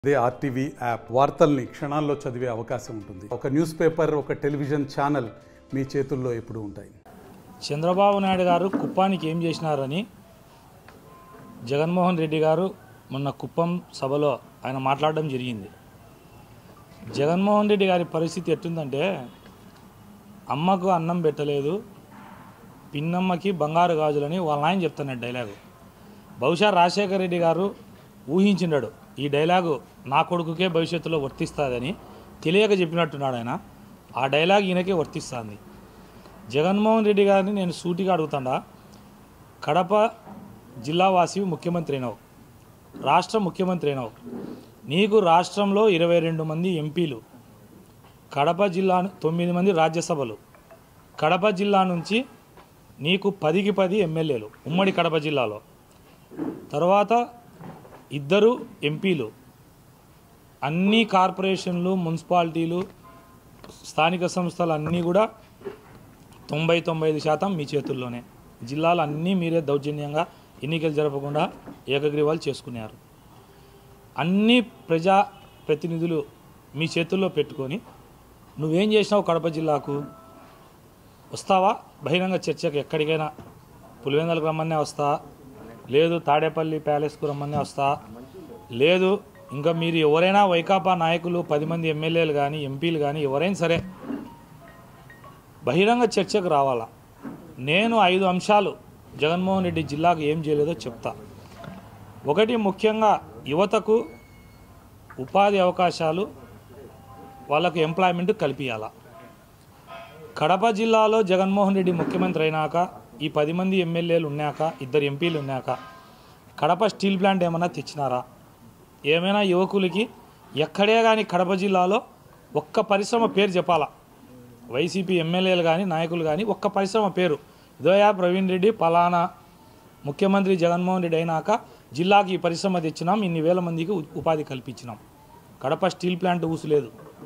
అదే RTV app వార్తల్ని క్షణాల్లో చదివే అవకాశం ఉంటుంది ఒక న్యూస్ పేపర్ ఒక టెలివిజన్ ఛానల్ మీ చేతుల్లో ఎప్పుడూ ఉంటాయి చంద్రబాబు నాయుడు గారు కుప్పానికి ఏం చేసినారని జగన్మోహన్ రెడ్డి గారు మొన్న కుప్పం సభలో ఆయన మాట్లాడడం జరిగింది జగన్మోహన్ రెడ్డి గారి పరిస్థితి ఎట్టుందంటే అమ్మకు అన్నం పెట్టలేదు పిన్నమ్మకి బంగారు గాజులని వాళ్ళ ఆయన చెప్తున్నాడు డైలాగు బహుశా రాజశేఖర రెడ్డి గారు ఊహించినాడు ఈ డైలాగు నా కొడుకుకే భవిష్యత్తులో వర్తిస్తుందని తెలియక చెప్పినట్టున్నాడు ఆయన ఆ డైలాగ్ ఈయనకే వర్తిస్తుంది జగన్మోహన్ రెడ్డి గారిని నేను సూటిగా అడుగుతాడా కడప జిల్లావాసి ముఖ్యమంత్రి అయినావు రాష్ట్ర ముఖ్యమంత్రి అయినావు నీకు రాష్ట్రంలో ఇరవై రెండు మంది ఎంపీలు కడప జిల్లా తొమ్మిది మంది రాజ్యసభలు కడప జిల్లా నుంచి నీకు పదికి పది ఎమ్మెల్యేలు ఉమ్మడి కడప జిల్లాలో తర్వాత ఇద్దరు ఎంపీలు అన్ని కార్పొరేషన్లు మున్సిపాలిటీలు స్థానిక సంస్థలు అన్నీ కూడా తొంభై తొంభై ఐదు శాతం మీ చేతుల్లోనే జిల్లాలు అన్నీ మీరే దౌర్జన్యంగా ఎన్నికలు జరపకుండా ఏకగ్రీవాలు చేసుకున్నారు అన్ని ప్రజా ప్రతినిధులు మీ చేతుల్లో పెట్టుకొని నువ్వేం చేసినావు కడప జిల్లాకు వస్తావా బహిరంగ చర్చకు ఎక్కడికైనా పులివెందులకు రమ్మనే వస్తా లేదు తాడేపల్లి ప్యాలెస్కు రమ్మనే వస్తా లేదు ఇంకా మీరు ఎవరైనా వైకాపా నాయకులు పది మంది ఎమ్మెల్యేలు కానీ ఎంపీలు కానీ ఎవరైనా సరే బహిరంగ చర్చకు రావాలా నేను ఐదు అంశాలు జగన్మోహన్ రెడ్డి జిల్లాకు ఏం చేయలేదో చెప్తా ఒకటి ముఖ్యంగా యువతకు ఉపాధి అవకాశాలు వాళ్ళకు ఎంప్లాయ్మెంట్ కల్పించాల కడప జిల్లాలో జగన్మోహన్ రెడ్డి ముఖ్యమంత్రి అయినాక ఈ పది మంది ఎమ్మెల్యేలు ఉన్నాక ఇద్దరు ఎంపీలు ఉన్నాక కడప స్టీల్ ప్లాంట్ ఏమైనా తెచ్చినారా ఏమైనా యువకులకి ఎక్కడే కానీ కడప జిల్లాలో ఒక్క పరిశ్రమ పేరు చెప్పాలా వైసీపీ ఎమ్మెల్యేలు కానీ నాయకులు కానీ ఒక్క పరిశ్రమ పేరు ఇదోయా ప్రవీణ్ రెడ్డి పలానా ముఖ్యమంత్రి జగన్మోహన్ రెడ్డి అయినాక జిల్లాకి ఈ పరిశ్రమ తెచ్చినాం ఇన్ని వేల మందికి ఉ- ఉపాధి కల్పించినాం కడప స్టీల్ ప్లాంట్ ఊసులేదు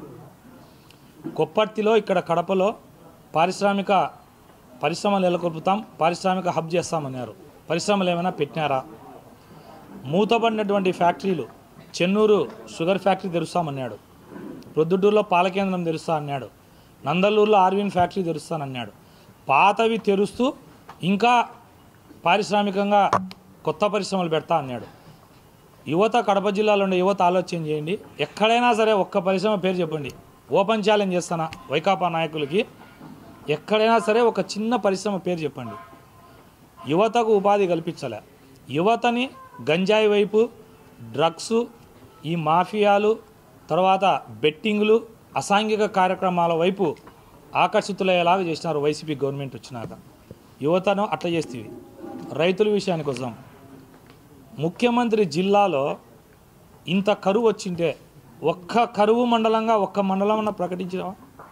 కొప్పర్తిలో ఇక్కడ కడపలో పారిశ్రామిక పరిశ్రమలు నెలకొల్పుతాం పారిశ్రామిక హబ్ చేస్తామన్నారు పరిశ్రమలు ఏమైనా పెట్టినారా మూతపడినటువంటి ఫ్యాక్టరీలు చెన్నూరు షుగర్ ఫ్యాక్టరీ తెరుస్తామన్నాడు ప్రొద్దుటూరులో పాల కేంద్రం తెరుస్తా అన్నాడు నందలూరులో ఆర్విన్ ఫ్యాక్టరీ తెరుస్తానన్నాడు పాతవి తెరుస్తూ ఇంకా పారిశ్రామికంగా కొత్త పరిశ్రమలు పెడతా అన్నాడు యువత కడప జిల్లాలో ఉండే యువత ఆలోచన చేయండి ఎక్కడైనా సరే ఒక్క పరిశ్రమ పేరు చెప్పండి ఓపెన్ ఛాలెంజ్ చేస్తానా వైకాపా నాయకులకి ఎక్కడైనా సరే ఒక చిన్న పరిశ్రమ పేరు చెప్పండి యువతకు ఉపాధి కల్పించలే యువతని గంజాయి వైపు డ్రగ్స్ ఈ మాఫియాలు తర్వాత బెట్టింగ్లు అసాంఘిక కార్యక్రమాల వైపు ఆకర్షితులయ్యేలాగా చేసినారు వైసీపీ గవర్నమెంట్ వచ్చినాక యువతను అట్లా చేస్తేవి రైతుల విషయానికి వద్దాం ముఖ్యమంత్రి జిల్లాలో ఇంత కరువు వచ్చింటే ఒక్క కరువు మండలంగా ఒక్క మండలం అన్న ప్రకటించావా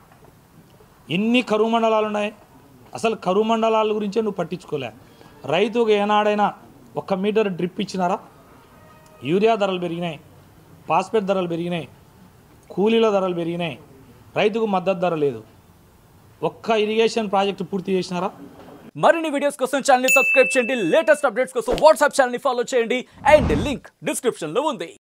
ఎన్ని కరువు మండలాలు ఉన్నాయి అసలు కరువు మండలాల గురించే నువ్వు పట్టించుకోలే రైతుకు ఏనాడైనా ఒక్క మీటర్ డ్రిప్ ఇచ్చినారా యూరియా ధరలు పెరిగినాయి పాస్పేట్ ధరలు పెరిగినాయి కూలీల ధరలు పెరిగినాయి రైతుకు మద్దతు ధర లేదు ఒక్క ఇరిగేషన్ ప్రాజెక్టు పూర్తి చేసినారా మరిన్ని వీడియోస్ కోసం ఛానల్ ని సబ్స్క్రైబ్ చేయండి లేటెస్ట్ అప్డేట్స్ కోసం వాట్సాప్ ఛానల్ ని ఫాలో చేయండి అండ్ లింక్ డిస్క్రిప్షన్ లో ఉంది